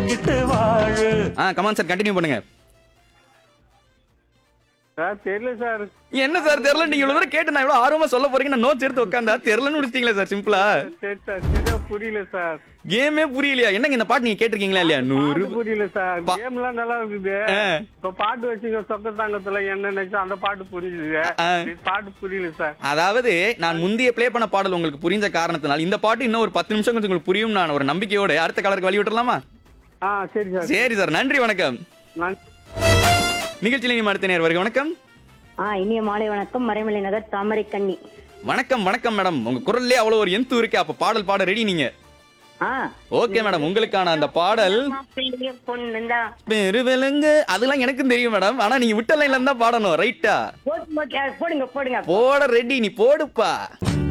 வச்சுக்கிட்டு வாழு ah come on sir continue பண்ணுங்க சார் தெரியல சார் என்ன சார் தெரியல நீங்க இவ்வளவு தூரம் கேட்டு நான் இவ்வளவு ஆர்வமா சொல்ல போறீங்க நான் நோட்ஸ் எடுத்து உட்காந்தா தெரியலன்னு முடிச்சிட்டீங்களா சார் சிம்பிளா சரி சார் சரியா புரியல சார் கேமே புரியலையா என்னங்க இந்த பாட்டு நீங்க கேட்டிருக்கீங்களா இல்லையா நூறு பாட்டு புரியல சார் பா- கேம்லாம் நல்லா இருக்குது ஆ. இப்ப பாட்டு வச்சுங்க சொக்க தாங்கத்துல என்ன நினைச்சா அந்த பாட்டு புரியுது ஆ. இது பாட்டு புரியல சார் அதாவது நான் முந்தைய ப்ளே பண்ண பாடல் உங்களுக்கு புரிஞ்ச காரணத்தினால் இந்த பாட்டு இன்னும் ஒரு பத்து நிமிஷம் கொஞ்சம் உங்களுக்கு புரியும் நான் ஒரு நம்பிக்கையோட அடுத்த கலருக்கு வழி விட்டுறலாமா ஆ சரி சார் சரி சார் நன்றி வணக்கம் நான் நிகழ்ச்சியில் நீங்க அடுத்த நேர் வருக வணக்கம் ஆ இனிய மாலை வணக்கம் மறைமலை நகர் தாமரை கண்ணி வணக்கம் வணக்கம் மேடம் உங்க குரல்லே அவ்வளவு ஒரு எந்து இருக்கு அப்ப பாடல் பாட ரெடி நீங்க ஆ ஓகே மேடம் உங்களுக்கான அந்த பாடல் மாப்பிள்ளைய பொண்ணுந்தா பெருவிலங்கு அதெல்லாம் எனக்கும் தெரியும் மேடம் ஆனா நீங்க விட்ட லைன்ல இருந்தா பாடணும் ரைட்டா போட்டு போட்டு- போடுங்க போடுங்க போட ரெடி நீ போடுப்பா